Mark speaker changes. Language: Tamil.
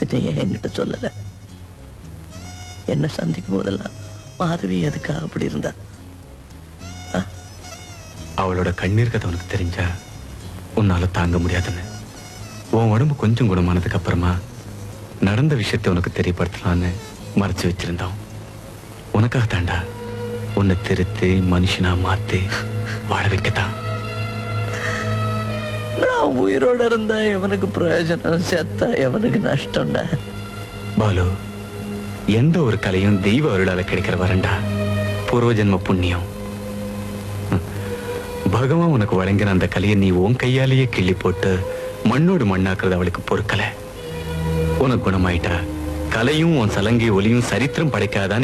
Speaker 1: நீ ஏன் என்கிட்ட சொல்லல என்ன சந்திக்கும் போதெல்லாம் மாதவி எதுக்காக அப்படி இருந்தா
Speaker 2: அவளோட கண்ணீர் கதை உனக்கு தெரிஞ்சா உன்னால தாங்க முடியாதுன்னு உன் உடம்பு கொஞ்சம் குணமானதுக்கு அப்புறமா நடந்த விஷயத்தை உனக்கு தெரியப்படுத்தலான்னு மறைச்சு வச்சிருந்தோம் உனக்காக தாண்டா உன்னை திருத்தி மனுஷனா மாத்தி வாழ வைக்கத்தான்
Speaker 1: நான் உயிரோட இருந்தா எவனுக்கு பிரயோஜனம் செத்தா எவனுக்கு நஷ்டம்டா
Speaker 2: பாலு எந்த ஒரு கலையும் தெய்வ அருளால கிடைக்கிற வரண்டா பூர்வ ஜென்ம புண்ணியம் ஹம். பகவான் உனக்கு வழங்கின அந்த கலையை நீ உன் கையாலேயே கிள்ளி போட்டு மண்ணோடு மண்ணாக்குறது அவளுக்கு பொறுக்கல உனக்கு குணமாயிட்டா கலையும் உன் சலங்கை ஒலியும் சரித்திரம் படைக்காதான்னு